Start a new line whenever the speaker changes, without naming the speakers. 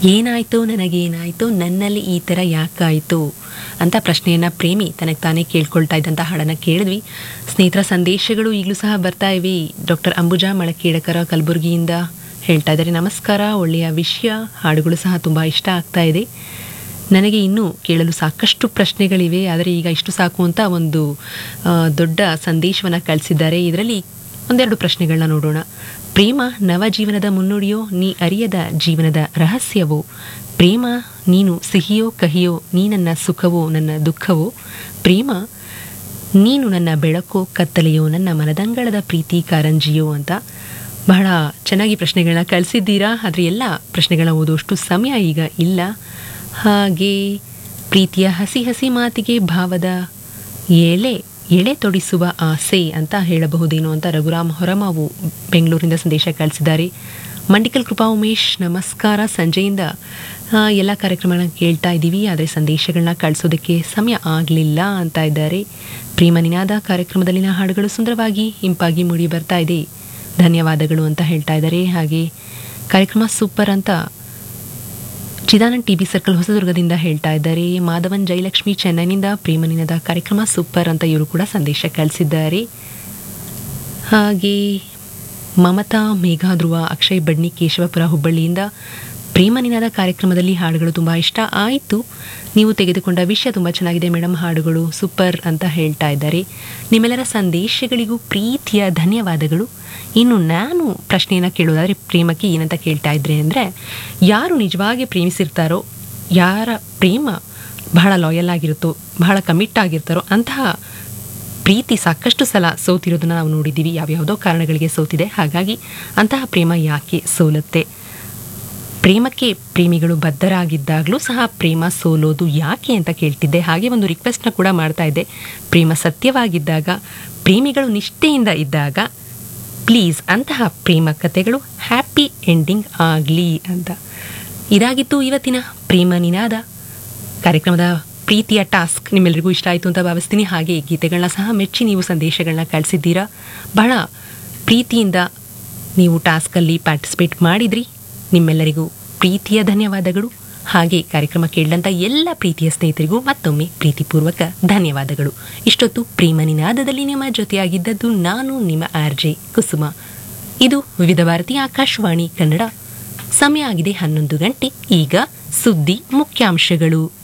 ಏನಾಯ್ತೋ ನನಗೇನಾಯ್ತೋ ನನ್ನಲ್ಲಿ ಈ ಥರ ಯಾಕಾಯ್ತು ಅಂತ ಪ್ರಶ್ನೆಯನ್ನು ಪ್ರೇಮಿ ತನಗೆ ತಾನೇ ಕೇಳ್ಕೊಳ್ತಾ ಇದ್ದಂಥ ಹಾಡನ್ನು ಕೇಳಿದ್ವಿ ಸ್ನೇಹಿತರ ಸಂದೇಶಗಳು ಈಗಲೂ ಸಹ ಬರ್ತಾ ಇವೆ ಡಾಕ್ಟರ್ ಅಂಬುಜಾ ಮಳಕೇಡಕರ ಕಲಬುರಗಿಯಿಂದ ಹೇಳ್ತಾ ಇದ್ದಾರೆ ನಮಸ್ಕಾರ ಒಳ್ಳೆಯ ವಿಷಯ ಹಾಡುಗಳು ಸಹ ತುಂಬ ಇಷ್ಟ ಆಗ್ತಾ ಇದೆ ನನಗೆ ಇನ್ನೂ ಕೇಳಲು ಸಾಕಷ್ಟು ಪ್ರಶ್ನೆಗಳಿವೆ ಆದರೆ ಈಗ ಇಷ್ಟು ಸಾಕು ಅಂತ ಒಂದು ಆ, ದೊಡ್ಡ ಸಂದೇಶವನ್ನು ಕಳಿಸಿದ್ದಾರೆ ಇದರಲ್ಲಿ ಒಂದೆರಡು ಪ್ರಶ್ನೆಗಳನ್ನ ನೋಡೋಣ ಪ್ರೇಮ ನವಜೀವನದ ಮುನ್ನುಡಿಯೋ ನೀ ಅರಿಯದ ಜೀವನದ ರಹಸ್ಯವೋ ಪ್ರೇಮ ನೀನು ಸಿಹಿಯೋ ಕಹಿಯೋ ನೀ ನನ್ನ ಸುಖವೋ ನನ್ನ ದುಃಖವೋ ಪ್ರೇಮ ನೀನು ನನ್ನ ಬೆಳಕೋ ಕತ್ತಲೆಯೋ ನನ್ನ ಮನದಂಗಳದ ಪ್ರೀತಿ ಕಾರಂಜಿಯೋ ಅಂತ ಬಹಳ ಚೆನ್ನಾಗಿ ಪ್ರಶ್ನೆಗಳನ್ನ ಕಳಿಸಿದ್ದೀರಾ ಆದರೆ ಎಲ್ಲ ಪ್ರಶ್ನೆಗಳನ್ನ ಓದುವಷ್ಟು ಸಮಯ ಈಗ ಇಲ್ಲ ಹಾಗೆ ಪ್ರೀತಿಯ ಹಸಿ ಹಸಿ ಮಾತಿಗೆ ಭಾವದ ಎಳೆ ಎಳೆ ತೊಡಿಸುವ ಆಸೆ ಅಂತ ಹೇಳಬಹುದೇನೋ ಅಂತ ರಘುರಾಮ್ ಹೊರಮಾವು ಬೆಂಗಳೂರಿಂದ ಸಂದೇಶ ಕಳಿಸಿದ್ದಾರೆ ಮಂಡಿಕಲ್ ಕೃಪಾ ಉಮೇಶ್ ನಮಸ್ಕಾರ ಸಂಜೆಯಿಂದ ಆ, ಎಲ್ಲ ಕಾರ್ಯಕ್ರಮಗಳನ್ನ ಕೇಳ್ತಾ ಇದ್ದೀವಿ ಆದರೆ ಸಂದೇಶಗಳನ್ನ ಕಳಿಸೋದಕ್ಕೆ ಸಮಯ ಆಗಲಿಲ್ಲ ಅಂತ ಇದ್ದಾರೆ ಪ್ರೇಮ ನಿನಾದ ಕಾರ್ಯಕ್ರಮದಲ್ಲಿನ ಹಾಡುಗಳು ಸುಂದರವಾಗಿ ಇಂಪಾಗಿ ಮೂಡಿ ಬರ್ತಾ ಇದೆ ಧನ್ಯವಾದಗಳು ಅಂತ ಹೇಳ್ತಾ ಇದ್ದಾರೆ ಹಾಗೆ ಕಾರ್ಯಕ್ರಮ ಸೂಪರ್ ಅಂತ ಚಿದಾನಂದ್ ಟಿ ಬಿ ಸರ್ಕಲ್ ಹೊಸದುರ್ಗದಿಂದ ಹೇಳ್ತಾ ಇದ್ದಾರೆ ಮಾಧವನ್ ಜಯಲಕ್ಷ್ಮಿ ಚೆನ್ನೈನಿಂದ ಪ್ರೇಮನಿನದ ಕಾರ್ಯಕ್ರಮ ಸೂಪರ್ ಅಂತ ಇವರು ಕೂಡ ಸಂದೇಶ ಕಳಿಸಿದ್ದಾರೆ ಹಾಗೆ ಮಮತಾ ಮೇಘಾಧ್ರುವ ಅಕ್ಷಯ್ ಬಡ್ನಿ ಕೇಶವಪುರ ಹುಬ್ಬಳ್ಳಿಯಿಂದ ಪ್ರೇಮನಿನಾದ ಕಾರ್ಯಕ್ರಮದಲ್ಲಿ ಹಾಡುಗಳು ತುಂಬ ಇಷ್ಟ ಆಯಿತು ನೀವು ತೆಗೆದುಕೊಂಡ ವಿಷಯ ತುಂಬ ಚೆನ್ನಾಗಿದೆ ಮೇಡಮ್ ಹಾಡುಗಳು ಸೂಪರ್ ಅಂತ ಹೇಳ್ತಾ ಇದ್ದಾರೆ ನಿಮ್ಮೆಲ್ಲರ ಸಂದೇಶಗಳಿಗೂ ಪ್ರೀತಿಯ ಧನ್ಯವಾದಗಳು ಇನ್ನು ನಾನು ಪ್ರಶ್ನೆಯನ್ನು ಕೇಳೋದಾದರೆ ಪ್ರೇಮಕ್ಕೆ ಏನಂತ ಕೇಳ್ತಾ ಇದ್ರೆ ಅಂದರೆ ಯಾರು ನಿಜವಾಗಿ ಪ್ರೇಮಿಸಿರ್ತಾರೋ ಯಾರ ಪ್ರೇಮ ಬಹಳ ಲಾಯಲ್ ಆಗಿರುತ್ತೋ ಬಹಳ ಕಮಿಟ್ ಆಗಿರ್ತಾರೋ ಅಂತಹ ಪ್ರೀತಿ ಸಾಕಷ್ಟು ಸಲ ಸೋತಿರೋದನ್ನ ನಾವು ನೋಡಿದ್ದೀವಿ ಯಾವ್ಯಾವುದೋ ಕಾರಣಗಳಿಗೆ ಸೋತಿದೆ ಹಾಗಾಗಿ ಅಂತಹ ಪ್ರೇಮ ಯಾಕೆ ಸೋಲುತ್ತೆ ಪ್ರೇಮಕ್ಕೆ ಪ್ರೇಮಿಗಳು ಬದ್ಧರಾಗಿದ್ದಾಗಲೂ ಸಹ ಪ್ರೇಮ ಸೋಲೋದು ಯಾಕೆ ಅಂತ ಕೇಳ್ತಿದ್ದೆ ಹಾಗೆ ಒಂದು ರಿಕ್ವೆಸ್ಟ್ನ ಕೂಡ ಮಾಡ್ತಾ ಇದ್ದೆ ಪ್ರೇಮ ಸತ್ಯವಾಗಿದ್ದಾಗ ಪ್ರೇಮಿಗಳು ನಿಷ್ಠೆಯಿಂದ ಇದ್ದಾಗ ಪ್ಲೀಸ್ ಅಂತಹ ಪ್ರೇಮ ಕಥೆಗಳು ಹ್ಯಾಪಿ ಎಂಡಿಂಗ್ ಆಗಲಿ ಅಂತ ಇದಾಗಿತ್ತು ಇವತ್ತಿನ ಪ್ರೇಮ ನಿನಾದ ಕಾರ್ಯಕ್ರಮದ ಪ್ರೀತಿಯ ಟಾಸ್ಕ್ ನಿಮ್ಮೆಲ್ಲರಿಗೂ ಇಷ್ಟ ಆಯಿತು ಅಂತ ಭಾವಿಸ್ತೀನಿ ಹಾಗೆ ಗೀತೆಗಳನ್ನ ಸಹ ಮೆಚ್ಚಿ ನೀವು ಸಂದೇಶಗಳನ್ನ ಕಳಿಸಿದ್ದೀರಾ ಬಹಳ ಪ್ರೀತಿಯಿಂದ ನೀವು ಟಾಸ್ಕಲ್ಲಿ ಪಾರ್ಟಿಸಿಪೇಟ್ ಮಾಡಿದ್ರಿ ನಿಮ್ಮೆಲ್ಲರಿಗೂ ಪ್ರೀತಿಯ ಧನ್ಯವಾದಗಳು ಹಾಗೆ ಕಾರ್ಯಕ್ರಮ ಕೇಳಿದಂಥ ಎಲ್ಲ ಪ್ರೀತಿಯ ಸ್ನೇಹಿತರಿಗೂ ಮತ್ತೊಮ್ಮೆ ಪ್ರೀತಿಪೂರ್ವಕ ಧನ್ಯವಾದಗಳು ಇಷ್ಟೊತ್ತು ಪ್ರೇಮ ನಿನಾದದಲ್ಲಿ ನಿಮ್ಮ ಜೊತೆಯಾಗಿದ್ದದ್ದು ನಾನು ನಿಮ್ಮ ಆರ್ ಜೆ ಕುಸುಮ ಇದು ವಿವಿಧ ಭಾರತಿ ಆಕಾಶವಾಣಿ ಕನ್ನಡ ಸಮಯ ಆಗಿದೆ ಹನ್ನೊಂದು ಗಂಟೆ ಈಗ ಸುದ್ದಿ ಮುಖ್ಯಾಂಶಗಳು